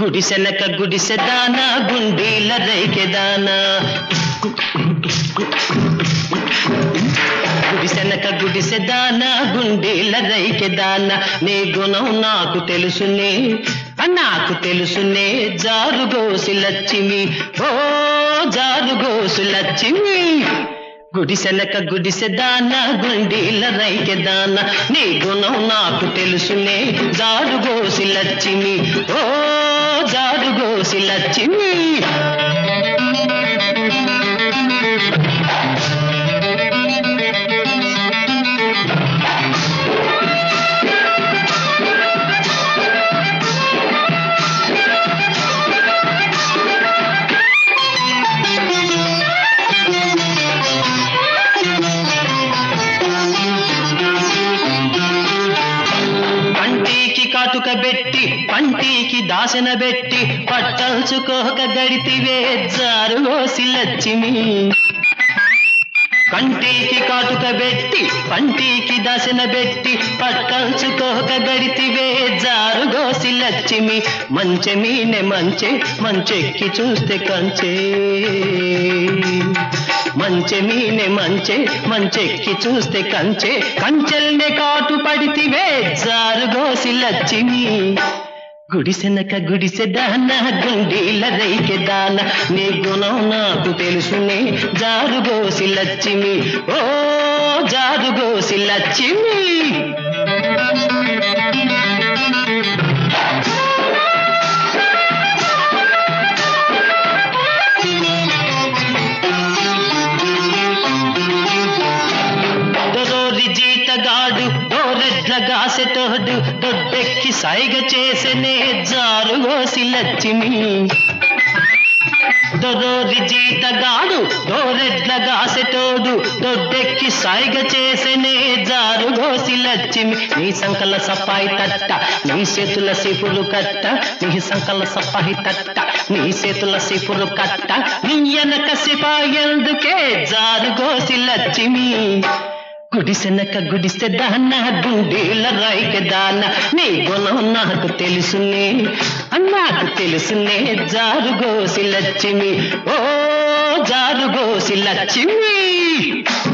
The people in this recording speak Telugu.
గుడిసెనక గుడిసె దానా గుండీల రైకె దానా గుడిసెనక గుడిసె దానా గుండీల రైకె దానా నీ గుణం నాకు తెలుసునే ఆ నాకు తెలుసునే జారుగోసి లచ్చిమి ఓ జారుగోసు లచ్చిమి గుడిసెనక గుడిసె దాన గుండీల రైకె దాన నీ గుణం నాకు తెలుసునే జారుగోసి లచ్చిమి ఓ జారుగోసి లచ్చిమి పంటికి కాటుక బెట్టి పంటికి దాసన బెట్టి పట్టల్చుకోక గడితివే జారుగోసి లచ్చిమి కంటికి కాటుక బెట్టి పంటికి దశన బెట్టి పట్టల్చుకోక గడితివే జారుగోసి లచ్చిమి మంచె మీనె మంచె మంచెక్కి చూస్తే కంచే మంచె మీనె మంచె మంచెక్కి చూస్తే కంచె కంచెల్నే కాటు పడితివే జారుగోసి లచ్చిమి గుడిసెనక గుడిసె దాన గుండీల రైకె దాన నీ గుణం నాకు తెలుసునే జారుగోసి లచ్చిమి ఓ జారుగోసి లచ్చిమి దొరోరి జీతగాడు డోరెడ్ల గాసెటోడు దొడ్డెక్కి సైగ చేసెనే జారుగోసి లచ్చిమి దొరోరి జీతగాడు డోరెడ్ల గాసెటోడు దొడ్డెక్కి సైగ చేసెనే జారుగోసి లచ్చిమి నీ సంకల సపాయి తట్ట నీ చేతుల సిపురు కట్ట నీ సంకల సపాయి తట్ట నీ చేతుల సిపురు కట్ట నీ వెనక సిపాయందుకే జారుగోసి లచ్చిమి గుడిసెనక గుడిసె దాన గుండీల రైక దాన నీ గుణం నాకు తెలుసునే నాకు తెలుసునే జారుగోసి లచ్చిమి ఓ జారుగోసి లచ్చిమి